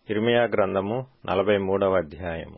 ఇర్మియా గ్రంథము నలభై మూడవ అధ్యాయము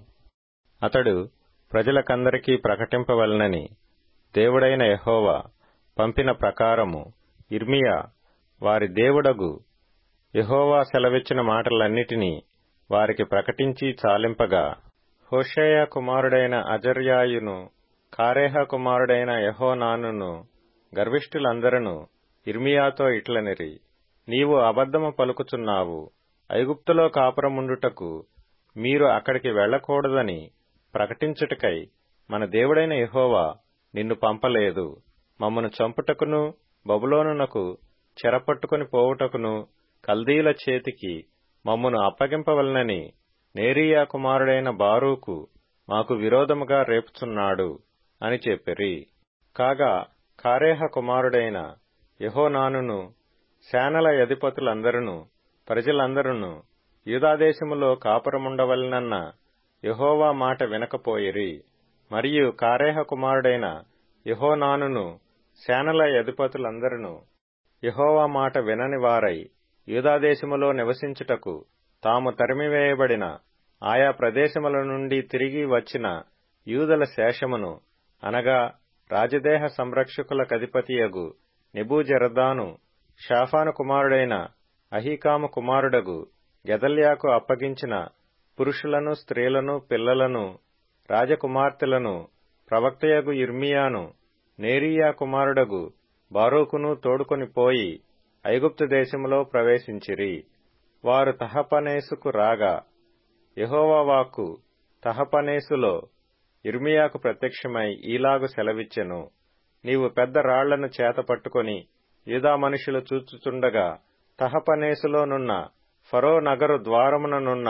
అతడు ప్రజలకందరికీ ప్రకటింపవలనని దేవుడైన యెహోవా పంపిన ప్రకారము ఇర్మియా వారి దేవుడగు యెహోవా సెలవిచ్చిన మాటలన్నిటినీ వారికి ప్రకటించి చాలింపగా హోషేయ కుమారుడైన అజర్యాయును కారేహ కుమారుడైన యెహోనానును గర్విష్ఠులందరను ఇర్మియాతో ఇట్లనిరి నీవు అబద్ధము పలుకుచున్నావు ఐగుప్తులో కాపురముండుటకు మీరు అక్కడికి వెళ్ళకూడదని ప్రకటించుటకై మన దేవుడైన యెహోవా నిన్ను పంపలేదు మమ్మను చంపుటకును బబులోనునకు చెరపట్టుకుని పోవుటకును కల్దీల చేతికి మమ్మను అప్పగింపవలనని నేరియా కుమారుడైన బారూకు మాకు విరోధముగా రేపుచున్నాడు అని చెప్పిరి కాగా కారేహ కుమారుడైన యెహోనానును సేనల అధిపతులందరూ ప్రజలందరూ యూదాదేశములో కాపురముండవలనన్న యెహోవా మాట వినకపోయిరి మరియు కారేహ కుమారుడైన యెహోనానును సేనల అధిపతులందరూ యెహోవా మాట వినని వారై యూదాదేశములో నివసించుటకు తాము తరిమివేయబడిన ఆయా ప్రదేశముల నుండి తిరిగి వచ్చిన యూదల శేషమును అనగా రాజదేహ సంరక్షకులకధిపతియగు నెబూజరదాను షాఫాను కుమారుడైన అహీకాము కుమారుడగు గెదల్యాకు అప్పగించిన పురుషులను స్త్రీలను పిల్లలను రాజకుమార్తెలను ప్రవక్తయగు ఇర్మియాను నేరియా కుమారుడగు బారూకును తోడుకొని పోయి ఐగుప్తు దేశములో ప్రవేశించిరి వారు తహపనేసుకు రాగా యహోవా వాక్కు తహపనేసులో ఇర్మియాకు ప్రత్యక్షమై ఈలాగు సెలవిచ్చెను నీవు పెద్ద రాళ్లను చేత పట్టుకొని యూదా మనుషులు చూచుచుండగా తహపనేసులోనున్న ఫరో నగరు ద్వారముననున్న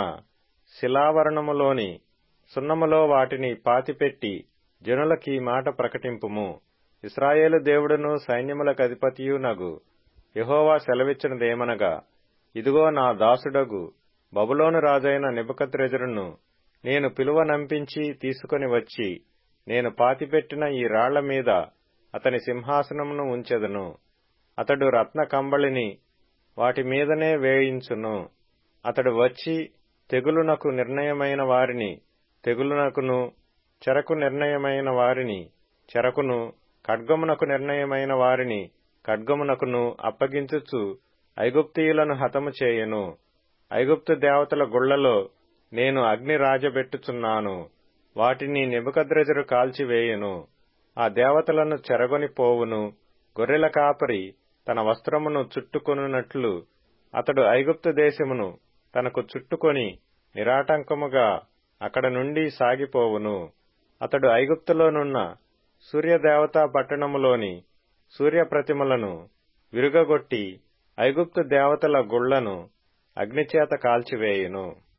శిలావరణములోని సున్నములో వాటిని పాతిపెట్టి జనులకీ మాట ప్రకటింపుము ఇస్రాయేలు దేవుడును సైన్యములకు అధిపతియునగు యహోవా సెలవిచ్చినదేమనగా ఇదిగో నా దాసుడగు బబులోను రాజైన నిబకద్రెజరును నేను పిలువనంపించి తీసుకొని వచ్చి నేను పాతిపెట్టిన ఈ రాళ్ల మీద అతని సింహాసనమును ఉంచెదను అతడు రత్న కంబళిని వాటి మీదనే వేయించును అతడు వచ్చి తెగులునకు నిర్ణయమైన వారిని తెగులునకును చెరకు నిర్ణయమైన వారిని చెరకును ఖడ్గమునకు నిర్ణయమైన వారిని ఖడ్గమునకును అప్పగించుచు ఐగుప్తీయులను హతము చేయను ఐగుప్తు దేవతల గుళ్లలో నేను అగ్ని రాజబెట్టుచున్నాను వాటిని నిబుకద్రెజరు కాల్చివేయను ఆ దేవతలను చెరగొని పోవును గొర్రెల కాపరి తన వస్త్రమును చుట్టుకొనున్నట్లు అతడు ఐగుప్తు దేశమును తనకు చుట్టుకొని నిరాటంకముగా అక్కడ నుండి సాగిపోవును అతడు ఐగుప్తులోనున్న సూర్యదేవతా పట్టణములోని సూర్యప్రతిమలను విరుగగొట్టి ఐగుప్తు దేవతల గుళ్లను అగ్నిచేత కాల్చివేయును